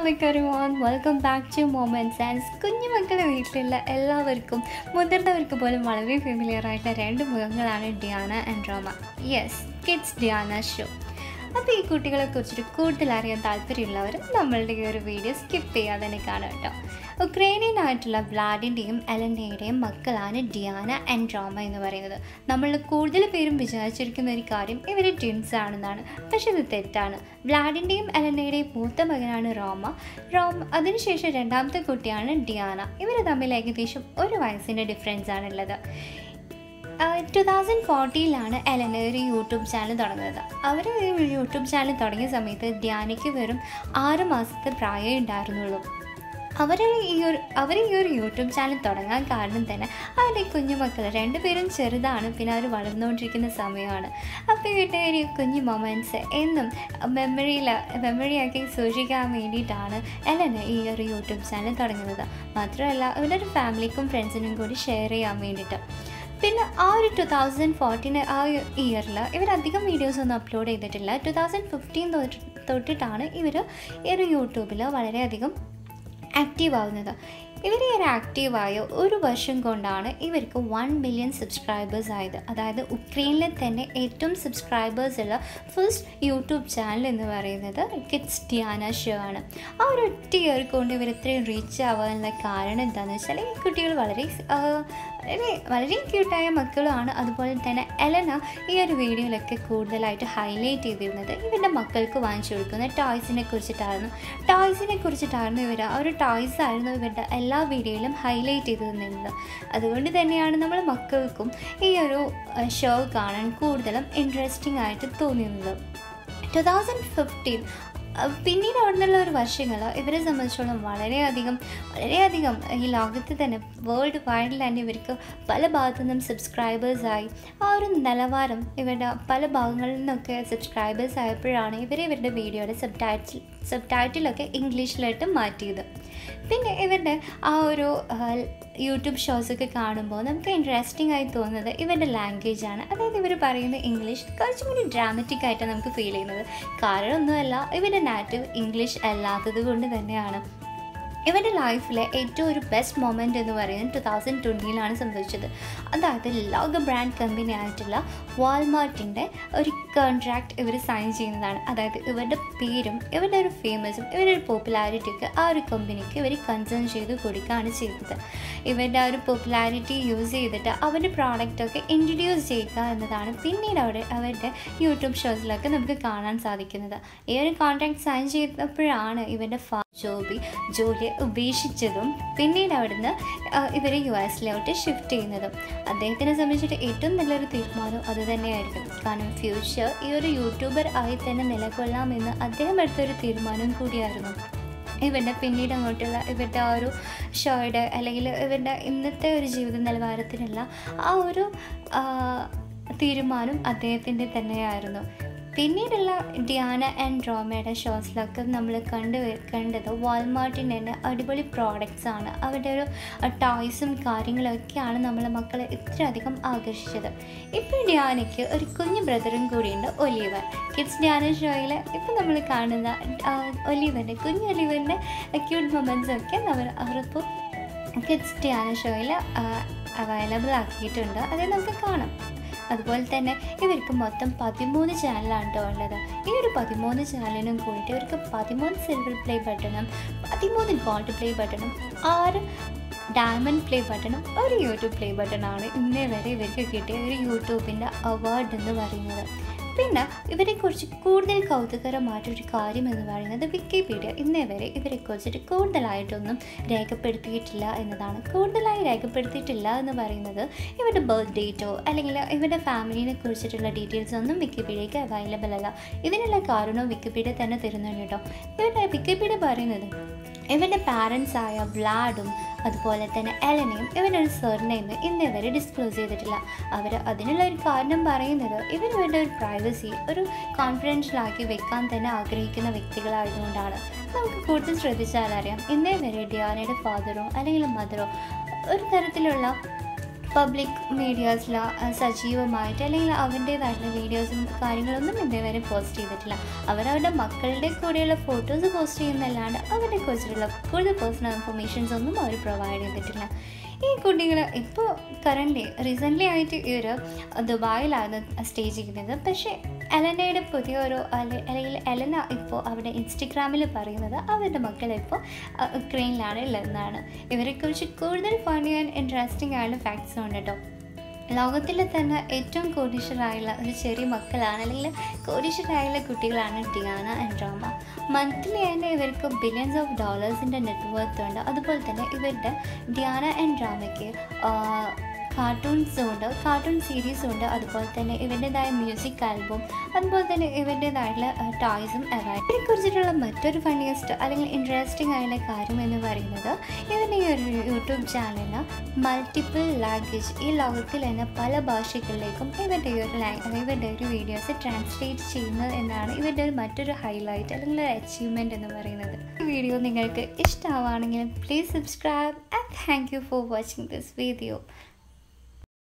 everyone welcome back to moments and കുഞ്ഞുമക്കളുടെ വീട്ടിലുള്ള എല്ലാവർക്കും മുതിർന്നവർക്ക് പോലും വളരെ ഫെമിലിയർ ആയിട്ടുള്ള രണ്ട് മുഖങ്ങളാണ് Diana and Roma yes kids Diana show അപ്പോൾ ഈ കുട്ടികളെ കുറിച്ചിട്ട് കൂടുതൽ അറിയാൻ താല്പര്യമുള്ളവർ നമ്മളുടെ ഈ ഒരു വീഡിയോ സ്കിപ്പ് ചെയ്യാതെ തന്നെ കാണും കേട്ടോ ഉക്രൈനിയൻ ആയിട്ടുള്ള വ്ലാഡിൻ്റെയും എലനയുടെയും മക്കളാണ് ഡിയാന ആൻഡ് റോമ എന്ന് പറയുന്നത് നമ്മൾ കൂടുതൽ പേരും വിചാരിച്ചിരിക്കുന്ന ഒരു കാര്യം ഇവർ ട്വിൻസ് ആണെന്നാണ് പക്ഷെ ഇത് തെറ്റാണ് വ്ലാഡിൻ്റെയും എലനയുടെയും മൂത്ത മകനാണ് റോമ റോം അതിനുശേഷം രണ്ടാമത്തെ കുട്ടിയാണ് ഡിയാന ഇവർ തമ്മിൽ ഏകദേശം ഒരു വയസ്സിൻ്റെ ഡിഫറൻസ് ആണുള്ളത് ടു തൗസൻഡ് ഫോർട്ടിയിലാണ് എലന ഒരു യൂട്യൂബ് ചാനൽ തുടങ്ങുന്നത് അവർ ഒരു യൂട്യൂബ് ചാനൽ തുടങ്ങിയ സമയത്ത് ധ്യാനയ്ക്ക് വെറും ആറ് മാസത്തെ പ്രായമേ ഉണ്ടായിരുന്നുള്ളൂ അവർ ഈ ഒരു അവർ ഈ ഒരു യൂട്യൂബ് ചാനൽ തുടങ്ങാൻ കാരണം തന്നെ അവരുടെ കുഞ്ഞുമക്കൾ രണ്ടുപേരും ചെറുതാണ് പിന്നെ അവർ വളർന്നുകൊണ്ടിരിക്കുന്ന സമയമാണ് അപ്പോൾ ഇവരുടെ ഒരു കുഞ്ഞു മൊമെൻറ്റ്സ് എന്നും മെമ്മറിയിൽ മെമ്മറിയാക്കി സൂക്ഷിക്കാൻ വേണ്ടിയിട്ടാണ് എലന ഈ ഒരു യൂട്യൂബ് ചാനൽ തുടങ്ങുന്നത് മാത്രമല്ല ഇവരുടെ ഒരു ഫാമിലിക്കും ഫ്രണ്ട്സിനും കൂടി ഷെയർ ചെയ്യാൻ വേണ്ടിയിട്ട് പിന്നെ ആ ഒരു ടു തൗസൻഡ് ഫോർട്ടീൻ ആ ഇയറിൽ ഇവർ അധികം വീഡിയോസ് ഒന്നും അപ്ലോഡ് ചെയ്തിട്ടില്ല ടു തൗസൻഡ് ഫിഫ്റ്റീൻ തൊട്ടിട്ടാണ് ഇവർ ഈ ഒരു യൂട്യൂബിൽ വളരെയധികം ആക്റ്റീവ് ആവുന്നത് ഇവർ ഈ ഒരു ആക്റ്റീവായ ഒരു വർഷം കൊണ്ടാണ് ഇവർക്ക് വൺ മില്യൺ സബ്സ്ക്രൈബേഴ്സ് ആയത് അതായത് ഉക്രൈനിലെ തന്നെ ഏറ്റവും സബ്സ്ക്രൈബേഴ്സ് ഉള്ള ഫസ്റ്റ് യൂട്യൂബ് ചാനൽ എന്ന് പറയുന്നത് കിഡ്സ് ഡിയാന ഷോ ആണ് ആ ഒരു ഒറ്റ ഇയർ കൊണ്ട് ഇവർ ഇത്രയും റീച്ച് ആവാനുള്ള കാരണം എന്താണെന്ന് വെച്ചാൽ ഈ കുട്ടികൾ വളരെ വളരെ വളരെ ക്യൂട്ടായ മക്കളുമാണ് അതുപോലെ തന്നെ എലന ഈ ഒരു വീഡിയോയിലൊക്കെ കൂടുതലായിട്ട് ഹൈലൈറ്റ് ചെയ്തിരുന്നത് ഇവരുടെ മക്കൾക്ക് വാങ്ങിച്ചു കൊടുക്കുന്ന ടോയ്സിനെ കുറിച്ചിട്ടായിരുന്നു ടോയ്സിനെ കുറിച്ചിട്ടായിരുന്നു ഇവർ ആ ഒരു ടോയ്സ് ആയിരുന്നു ഇവരുടെ എല്ലാ വീഡിയോയിലും ഹൈലൈറ്റ് ചെയ്ത് നിന്നത് അതുകൊണ്ട് തന്നെയാണ് നമ്മൾ മക്കൾക്കും ഈ ഒരു ഷോ കാണാൻ കൂടുതലും ഇൻട്രസ്റ്റിംഗ് ആയിട്ട് തോന്നിയിരുന്നത് ടു തൗസൻഡ് ഫിഫ്റ്റീൻ പിന്നീട് അവിടെ നിന്നുള്ള ഒരു വർഷങ്ങൾ ഇവരെ സംബന്ധിച്ചോളം വളരെയധികം വളരെയധികം ഈ ലോകത്ത് തന്നെ വേൾഡ് വൈഡിൽ തന്നെ ഇവർക്ക് പല ഭാഗത്തു നിന്നും സബ്സ്ക്രൈബേഴ്സായി ആ ഒരു നിലവാരം ഇവരുടെ പല ഭാഗങ്ങളിൽ നിന്നൊക്കെ സബ്സ്ക്രൈബേഴ്സ് ആയപ്പോഴാണ് ഇവർ ഇവരുടെ വീഡിയോയുടെ സബ് ടൈറ്റിൽ സബ് ടൈറ്റിലൊക്കെ ഇംഗ്ലീഷിലായിട്ട് മാറ്റിയത് പിന്നെ ഇവരുടെ ആ ഒരു യൂട്യൂബ് ഷോസൊക്കെ കാണുമ്പോൾ നമുക്ക് ഇൻട്രസ്റ്റിംഗ് ആയി തോന്നുന്നത് ഇവരുടെ ലാംഗ്വേജ് ആണ് അതായത് ഇവർ പറയുന്ന ഇംഗ്ലീഷ് കുറച്ചും കൂടി ഡ്രാമറ്റിക് ആയിട്ട് നമുക്ക് ഫീൽ ചെയ്യുന്നത് കാരണം ഒന്നുമല്ല ഇവരുടെ നാറ്റീവ് ഇംഗ്ലീഷ് അല്ലാത്തത് കൊണ്ട് തന്നെയാണ് ഇവൻ്റെ ലൈഫിലെ ഏറ്റവും ഒരു ബെസ്റ്റ് മൊമെൻ്റ് എന്ന് പറയുന്നത് ടു തൗസൻഡ് ട്വൻറ്റിയിലാണ് സംഭവിച്ചത് അതായത് ലോക ബ്രാൻഡ് കമ്പനി ആയിട്ടുള്ള വാൾമാർട്ടിൻ്റെ ഒരു കോൺട്രാക്ട് ഇവർ സൈൻ ചെയ്യുന്നതാണ് അതായത് ഇവരുടെ പേരും ഇവരുടെ ഒരു ഫേമസും ഇവരുടെ ഒരു പോപ്പുലാരിറ്റിയൊക്കെ ആ ഒരു കമ്പനിക്ക് ഇവർ കൺസേൺ ചെയ്ത് കൊടുക്കുകയാണ് ചെയ്തത് ഇവരുടെ ആ ഒരു പോപ്പുലാരിറ്റി യൂസ് ചെയ്തിട്ട് അവരുടെ പ്രോഡക്റ്റൊക്കെ ഇൻട്രൊഡ്യൂസ് ചെയ്യുക എന്നതാണ് പിന്നീട് അവിടെ അവരുടെ യൂട്യൂബ് ഷോസിലൊക്കെ നമുക്ക് കാണാൻ സാധിക്കുന്നത് ഈ ഒരു കോൺട്രാക്ട് സൈൻ ചെയ്തപ്പോഴാണ് ഇവരുടെ ഫാ ജോബി ജോലി ഉപേക്ഷിച്ചതും പിന്നീട് അവിടുന്ന് ഇവർ യു എസിലോട്ട് ഷിഫ്റ്റ് ചെയ്യുന്നതും അദ്ദേഹത്തിനെ സംബന്ധിച്ചിട്ട് ഏറ്റവും നല്ലൊരു തീരുമാനം അത് തന്നെയായിരിക്കും കാരണം ഫ്യൂച്ചർ ഈ ഒരു യൂട്യൂബർ ആയി തന്നെ നിലകൊള്ളാമെന്ന് അദ്ദേഹം എടുത്തൊരു തീരുമാനം കൂടിയായിരുന്നു ഇവരുടെ പിന്നീട് അങ്ങോട്ടുള്ള ഇവരുടെ ആ ഒരു ഷോയുടെ അല്ലെങ്കിൽ ഇവരുടെ ഇന്നത്തെ ഒരു ജീവിത നിലവാരത്തിനുള്ള ആ ഒരു തീരുമാനം അദ്ദേഹത്തിൻ്റെ തന്നെയായിരുന്നു പിന്നീടുള്ള ഡിയാന ആൻഡ് ഡ്രോമയുടെ ഷോസിലൊക്കെ നമ്മൾ കണ്ട് കണ്ടത് വാൾമാർട്ടിൻ്റെ തന്നെ അടിപൊളി പ്രോഡക്റ്റ്സ് ആണ് അവരുടെ ഒരു ടോയ്സും കാര്യങ്ങളൊക്കെയാണ് നമ്മളെ മക്കളെ ഇത്രയധികം ആകർഷിച്ചത് ഇപ്പോൾ ഡിയാനയ്ക്ക് ഒരു കുഞ്ഞു ബ്രദറും കൂടിയുണ്ട് ഒലീവർ കിഡ്സ് ഡിയാന ഷോയിൽ ഇപ്പോൾ നമ്മൾ കാണുന്ന ഒലീവറിൻ്റെ കുഞ്ഞു ഒലീവറിൻ്റെ ക്യൂട്ട് മൊമെൻറ്റ്സ് ഒക്കെ നമ്മൾ അവരിപ്പോൾ കിഡ്സ് ഡിയാന ഷോയിൽ അവൈലബിൾ ആക്കിയിട്ടുണ്ട് അത് നമുക്ക് കാണാം അതുപോലെ തന്നെ ഇവർക്ക് മൊത്തം പതിമൂന്ന് ചാനലാണ് കേട്ടോ ഉള്ളത് ഈ ഒരു പതിമൂന്ന് ചാനലിനും കൂടിയിട്ട് ഇവർക്ക് പതിമൂന്ന് സിൽവർ പ്ലേ ബട്ടണും പതിമൂന്ന് ഗോൾഡ് പ്ലേ ബട്ടണും ആറ് ഡയമണ്ട് പ്ലേ ബട്ടണും ഒരു യൂട്യൂബ് പ്ലേ ബട്ടണാണ് ഇന്നേ വരെ ഇവർക്ക് കിട്ടിയ ഒരു യൂട്യൂബിൻ്റെ അവാർഡ് എന്ന് പറയുന്നത് പിന്നെ ഇവരെക്കുറിച്ച് കൂടുതൽ കൗതുകരമായിട്ടൊരു കാര്യം എന്ന് പറയുന്നത് വിക്കിപീഡിയ ഇന്നേ വരെ ഇവരെക്കുറിച്ചിട്ട് കൂടുതലായിട്ടൊന്നും രേഖപ്പെടുത്തിയിട്ടില്ല എന്നതാണ് കൂടുതലായി രേഖപ്പെടുത്തിയിട്ടില്ല എന്ന് പറയുന്നത് ഇവരുടെ ബർത്ത് ഡേറ്റോ അല്ലെങ്കിൽ ഇവരുടെ ഫാമിലിനെ കുറിച്ചിട്ടുള്ള ഡീറ്റെയിൽസ് ഒന്നും വിക്കിപീഡിയയ്ക്ക് അവൈലബിൾ അല്ല ഇതിനുള്ള കാരണവും വിക്കിപീഡിയ തന്നെ തരുന്നുണ്ട് കേട്ടോ ഇവരുടെ വിക്കിപീഡിയ പറയുന്നത് ഇവരുടെ പാരൻസ് ആയ വ്ലാഡും അതുപോലെ തന്നെ എലനയും ഇവരുടെ ഒരു സർനെയിം ഇന്നേ വരെ ഡിസ്ക്ലോസ് ചെയ്തിട്ടില്ല അവർ അതിനുള്ള ഒരു കാരണം പറയുന്നത് ഇവർ ഇവരുടെ ഒരു പ്രൈവസി ഒരു കോൺഫിഡൻഷ്യലാക്കി വെക്കാൻ തന്നെ ആഗ്രഹിക്കുന്ന വ്യക്തികളായതുകൊണ്ടാണ് നമുക്ക് കൂടുതൽ ശ്രദ്ധിച്ചാൽ അറിയാം ഇന്നേ വരെ ഡിയാനയുടെ ഫാദറോ അല്ലെങ്കിൽ മദറോ ഒരു തരത്തിലുള്ള പബ്ലിക് മീഡിയാസിൽ സജീവമായിട്ട് അല്ലെങ്കിൽ അവൻ്റേതായിട്ടുള്ള വീഡിയോസും കാര്യങ്ങളൊന്നും ഇതേവരെ പോസ്റ്റ് ചെയ്തിട്ടില്ല അവരവരുടെ മക്കളുടെ കൂടെയുള്ള ഫോട്ടോസ് പോസ്റ്റ് ചെയ്യുന്നതല്ലാണ്ട് അവരെ കുറിച്ചിട്ടുള്ള കൂടുതൽ പേഴ്സണൽ ഇൻഫർമേഷൻസ് ഒന്നും അവർ പ്രൊവൈഡ് ചെയ്തിട്ടില്ല ഈ കുട്ടികൾ ഇപ്പോൾ കറൻ്റ് റീസെൻ്റ്ലി ആയിട്ട് ഇവർ ദുബായിലാണ് സ്റ്റേ ചെയ്യുന്നത് പക്ഷേ എലനയുടെ പുതിയ ഒരു അല്ലെ- അല്ലെങ്കിൽ എലന ഇപ്പോൾ അവിടെ ഇൻസ്റ്റഗ്രാമിൽ പറയുന്നത് അവരുടെ മക്കൾ ഇപ്പോൾ ഉക്രൈനിലാണ് ഉള്ളതെന്നാണ് ഇവരെക്കുറിച്ച് കൂടുതൽ ഫണ്ണി ആൻഡ് ഇൻട്രസ്റ്റിംഗ് ആയിട്ടുള്ള ഫാക്ട്സ് ഉണ്ട് കേട്ടോ ലോകത്തിലെ തന്നെ ഏറ്റവും കോടീശ്വരായുള്ള ഒരു ചെറിയ മക്കളാണ് അല്ലെങ്കിൽ കോടീശ്വരായുള്ള കുട്ടികളാണ് ഡിയാന ആൻഡ് ഡ്രാമ മന്ത്ലി തന്നെ ഇവർക്ക് ബില്യൺസ് ഓഫ് ഡോളേഴ്സിൻ്റെ നെറ്റ്വർത്ത് ഉണ്ട് അതുപോലെ തന്നെ ഇവരുടെ ഡിയാന ആൻഡ് ഡ്രാമയ്ക്ക് കാർട്ടൂൺസും ഉണ്ട് കാർട്ടൂൺ സീരീസും ഉണ്ട് അതുപോലെ തന്നെ ഇവരുടേതായ മ്യൂസിക് ആൽബം അതുപോലെ തന്നെ ഇവരുടേതായിട്ടുള്ള ടോയ്സും അവൈലബിൾ ഇതിനെക്കുറിച്ചിട്ടുള്ള മറ്റൊരു ഫണ്ണിയസ്റ്റ് അല്ലെങ്കിൽ ഇൻട്രസ്റ്റിംഗ് ആയിട്ടുള്ള കാര്യം എന്ന് പറയുന്നത് ഇവരുടെ ഈ ഒരു യൂട്യൂബ് ചാനലിന് മൾട്ടിപ്പിൾ ലാംഗ്വേജ് ഈ ലോകത്തിൽ തന്നെ പല ഭാഷകളിലേക്കും ഇവരുടെ ഈ ഒരു ലാംഗ് ഇവരുടെ ഒരു വീഡിയോസ് ട്രാൻസ്ലേറ്റ് ചെയ്യുന്നത് എന്നാണ് ഇവരുടെ ഒരു മറ്റൊരു ഹൈലൈറ്റ് അല്ലെങ്കിൽ ഒരു അച്ചീവ്മെൻറ്റ് എന്ന് പറയുന്നത് ഈ വീഡിയോ നിങ്ങൾക്ക് ഇഷ്ടമാവുകയാണെങ്കിൽ please subscribe and thank you for watching this video